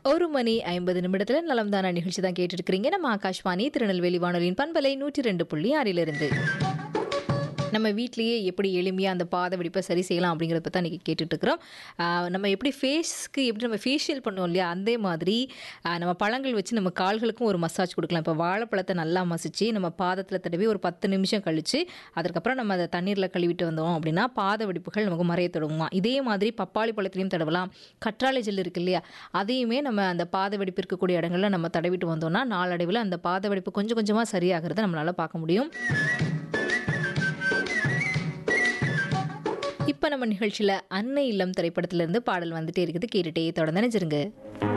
ஒரு மணி ஐம்பது நிமிடத்தில் நலம்தான நிகழ்ச்சி தான் கேட்டுருக்கிறீங்க நம்ம ஆகாஷ்வாணி திருநெல்வேலி வானொலியின் பண்பலை நூற்றி ரெண்டு புள்ளி ஆறிலிருந்து நம்ம வீட்லேயே எப்படி எளிமையாக அந்த பாத வெடிப்பை சரி செய்யலாம் அப்படிங்கிறத பற்றி இன்றைக்கி கேட்டுட்ருக்குறோம் நம்ம எப்படி ஃபேஸ்க்கு எப்படி நம்ம ஃபேஷியல் பண்ணுவோம் இல்லையா அதே மாதிரி ஆஹ் நம்ம பழங்கள் வச்சு நம்ம கால்களுக்கும் ஒரு மசாஜ் கொடுக்கலாம் இப்போ வாழைப்பழத்தை நல்லா மசிச்சு நம்ம பாதத்தில் தடவி ஒரு பத்து நிமிஷம் கழித்து அதுக்கப்புறம் நம்ம அதை தண்ணீரில் கழுவிட்டு வந்தோம் அப்படின்னா பாத வெடிப்புகள் நமக்கு மறைய தொடங்குமா இதே மாதிரி பப்பாளி பழத்துலையும் தடவலாம் கற்றாழை ஜெல் இருக்கு இல்லையா அதையுமே நம்ம அந்த பாத வெடிப்பு இருக்கக்கூடிய இடங்களில் நம்ம தடவிட்டு வந்தோம்னா நாளடைவில் அந்த பாத வெடிப்பு கொஞ்சம் கொஞ்சமாக சரியாகிறத நம்மளால் பார்க்க முடியும் இப்போ நம்ம நிகழ்ச்சியில் அன்னை இல்லம் திரைப்படத்திலிருந்து பாடல் வந்துட்டே இருக்குது கேட்டுட்டே தொடர்ந்து நினைச்சிருங்க